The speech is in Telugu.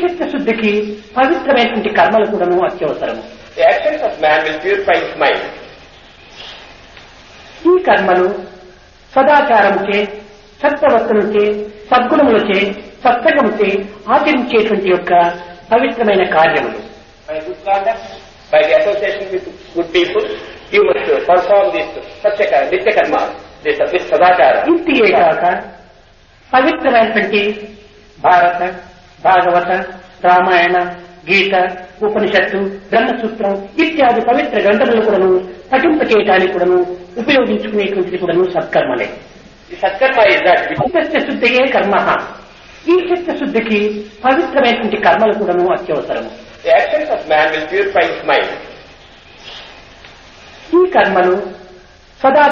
చిత్తశుద్ధికి పవిత్రమైనటువంటి కర్మలు కూడాను అత్యవసరము The actions of man will purify his mind. ఈ కర్మలు సదాచారముచే సత్ప్రవర్తనచే సద్గుణములచే సత్సంగముచే ఆచరించేటువంటి యొక్క పవిత్రమైన కార్యములు By good conduct, by the association with good people, you must uh, perform this satya nitya karma, this, this sadakara. ఇంటియే కాక పవిత్రమైనటువంటి భారత భాగవత రామాయణ గీత ఉపనిషత్తు బ్రహ్మసూత్రం ఇత్యాది పవిత్ర గ్రంథములు కూడాను పఠింప చేయడానికి కూడాను ఉపయోగించుకునేటువంటిది కూడాను సత్కర్మలే The satkarma is that which చిత్తస్య శుద్ధియే కర్మ ఈ చిత్తశుద్ధికి పవిత్రమైనటువంటి కర్మలు కూడాను అత్యవసరము the actions of man will purify his mind. ఈ కర్మలు సదా